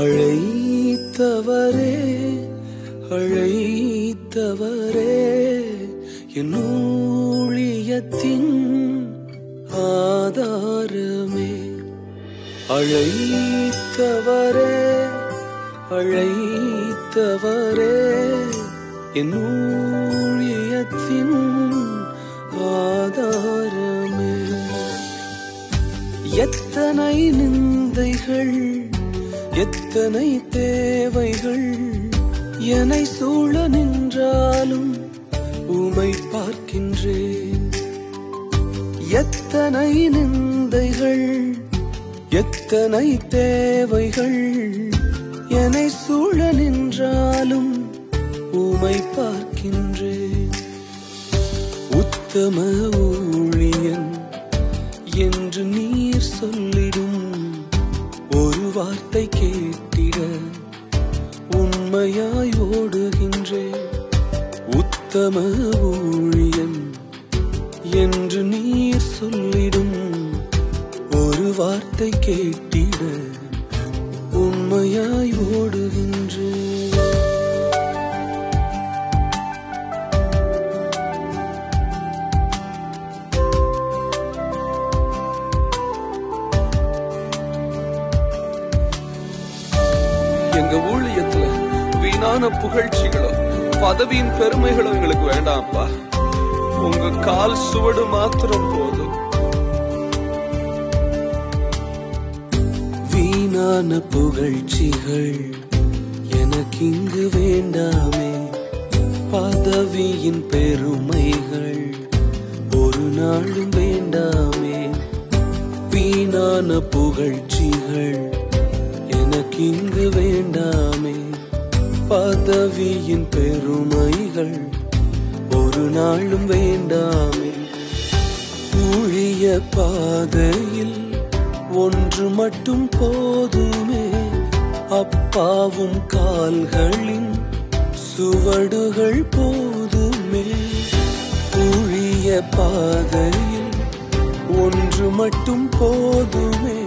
அழைத்தவரே அழைத்தவரே என் ஊழியத்தின் ஆதாரமே அழைத்தவரே அழைத்தவரே என் ஊழியத்தின் ஆதாரமே எத்தனை நிந்தைகள் எத்தனை தேவைகள் என்னை சூழ நின்றாலும் உமை பார்க்கின்றேன் எத்தனை நிந்தைகள் எத்தனை தேவைகள் என்னை சூழ நின்றாலும் உமை பார்க்கின்றேன் உத்தம ஊழியன் என்று நீர் சொல்லிடும் ஒரு வார்த்தை கேட்டிட உண்மையாய் ஓடுகின்றேன் உத்தம ஊழியன் என்று நீர் சொல்லிடும் ஒரு வார்த்தை கேட்டிட உண்மையாய் ஓடுகின்றேன் எங்க ஊழியத்துல வீணான புகழ்ச்சிகளும் பதவியின் பெருமைகளும் எங்களுக்கு வேண்டாம்ப்பா உங்க கால் சுவடு மாத்திரம் போதும் வீணான புகழ்ச்சிகள் எனக்கு இங்கு வேண்டாமே பதவியின் பெருமைகள் ஒரு நாளும் வேண்டாமே வீணான புகழ்ச்சிகள் எனக்கு இங்கு வேண்டாமே பதவியின் பெருமைகள் ஒரு நாளும் வேண்டாமே ஊழிய பாதையில் ஒன்று மட்டும் போதுமே அப்பாவும் கால்களின் சுவடுகள் போதுமே ஊழிய பாதையில் ஒன்று மட்டும் போதுமே